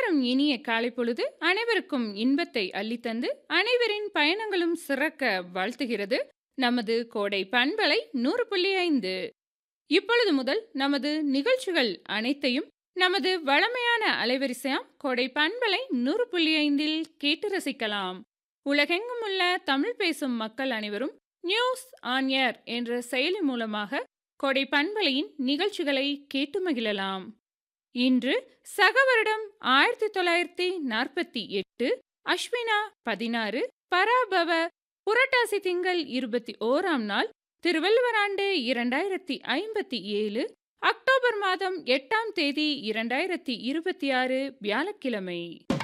அனைவரும் இனிய காலை பொழுது அனைவருக்கும் இன்பத்தை அள்ளித்தந்து அனைவரின் பயணங்களும் சிறக்க வாழ்த்துகிறது நமது கோடை பண்பலை நூறு புள்ளி ஐந்து இப்பொழுது முதல் நமது நிகழ்ச்சிகள் அனைத்தையும் நமது வளமையான அலைவரிசையாம் கோடை பண்பலை நூறு புள்ளி ஐந்தில் கேட்டு ரசிக்கலாம் உலகெங்கும் உள்ள தமிழ் பேசும் மக்கள் அனைவரும் நியூஸ் ஆன் ஏர் என்ற செயலி மூலமாக கோடை பண்பலையின் நிகழ்ச்சிகளை கேட்டு மகிழலாம் இன்று சக வருடம் ஆயிரத்தி தொள்ளாயிரத்தி நாற்பத்தி எட்டு அஸ்வினா பதினாறு பராபவ புரட்டாசி திங்கள் இருபத்தி ஓராம் நாள் திருவள்ளுவர் ஆண்டு இரண்டாயிரத்தி ஐம்பத்தி ஏழு அக்டோபர் மாதம் எட்டாம் தேதி இரண்டாயிரத்தி இருபத்தி ஆறு வியாழக்கிழமை